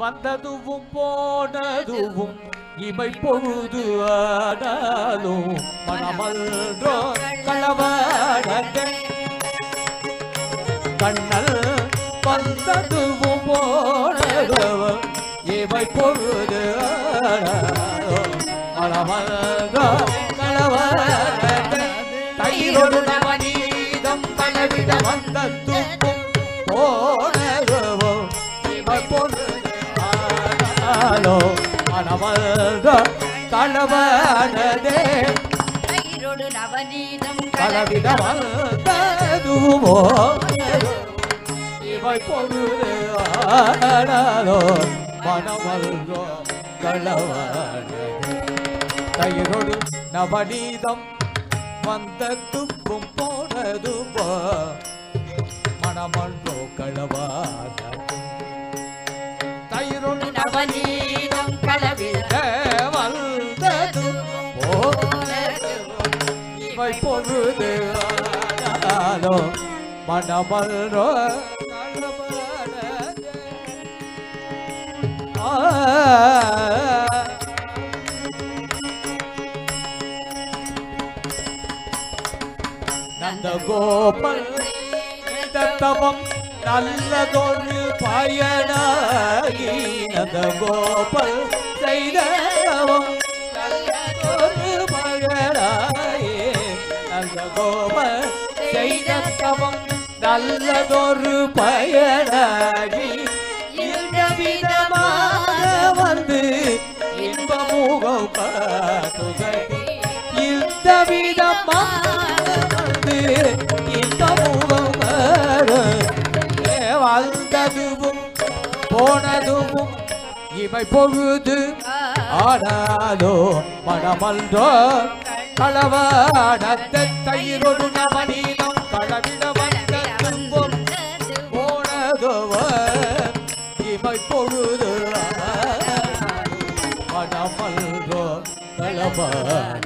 வந்ததுவும் போனதுவும் இமை பொழுது ஆனாலும் மனமல்றோ களவாடங்கள் கண்ணல் வந்ததுவும் போனதுவும் இவை பொழுது ஆனாலும் மனமல்றோ களவாடங்கள் தயிரொடு நவநீதம் பலவித வந்ததுவும் போனதுவும் இவை பொழுது ஆனாலும் மனமல்றோ களவாடதே தயிரொடு நவநீதம் பலவித வந்ததுவோ இவை பொழுது ஆனாலோ மனமல்றோ களவாடதே தயிரொடு நவநீதம் வந்ததுக்கும் போனதுவோ மனமல்றோ களவாடதே தயிரொடு நவநீதம் கலவித வந்தது போனது இவை பொழுது ஆனாலோ மனமல்றோ களவாடதே. ஆ நந்தகோபல் தத்தவம் நல்லதொரு பயனாகி நந்தகோபல் செய்தவம் நல்லதொரு பயனாகி நந்தகோபல் செய்தவம் நல்லதொரு பயனாகி இந்த விதமாக வந்து இன்பமுகம் காட்டுகடி இந்த விதமாக வந்து இன்பமுகம் காட்டு வந்ததுவும் போனதுவும் இவை பொழுது ஆனாலோ மனமல்றோ களவாடத்த தயிரொடு நவநீதம் களவிட வந்ததுவும் போனதுவ இமை பொழுது மனமல்றோ களவாட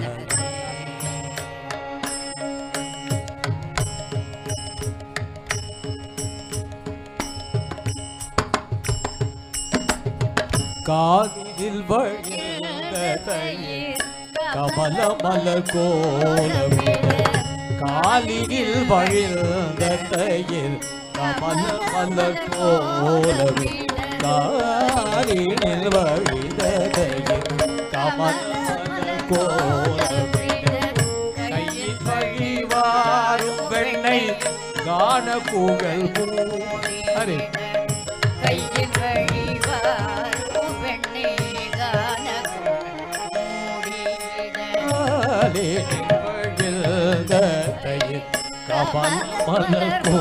காதில் வழிந்த தயிர் கமல மலர் கோலமிட காலினில் வழிந்த தயிர் கமல மலர் கோலமிட காலினில் வழிந்த தயிர் கமல மலர் கோலமிட கையில் வழிவாரும் வெண்ணை காண புகழ் அரே கையில் வழிவாரும் வெண்ணை கான கமல் மலர்கோ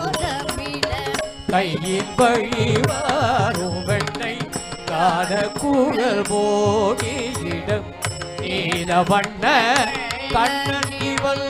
கையில் வழிவாரும் வெண்ணை காண கூழல் போடியிடம் நீல வண்ண கண்ணன் இவள்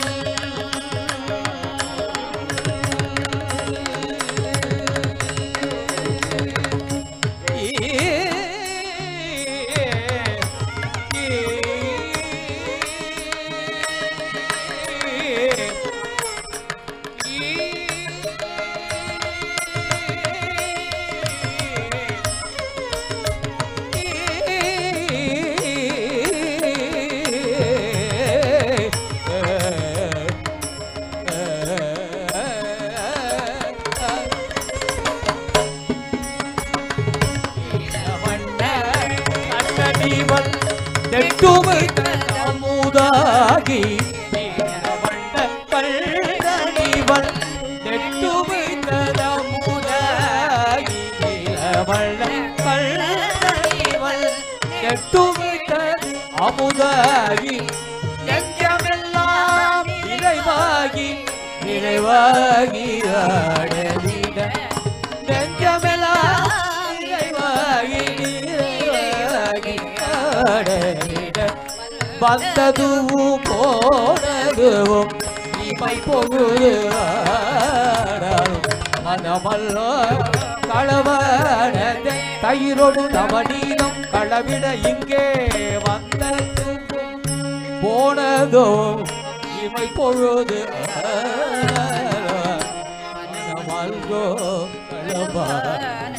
கண்ணடிவள் நெட்டுமைத்த அமுதாகி நீலவண்ண கண்ணடிவள் நெட்டுமைத்த அமுதாகி நீலவண்ண கண்ணடிவள் நெட்டுமைத்த அமுதாகி நெஞ்சமெல்லாம் நிறைவாகி நிறைவாகி ஆடலிட நெஞ்சமெல்லாம் நிறைவாகி நிறைவாகி ஆடலிட வந்ததுவும் போனதுவும் இமை பொழுது ஆடாலும் மனமல்லோ களவாடத தயிரொடு நவநீதம் களவிட இங்கே வந்ததும் போனதும் இமை பொழுது ஆடாலும் மனமல்லோ களவாட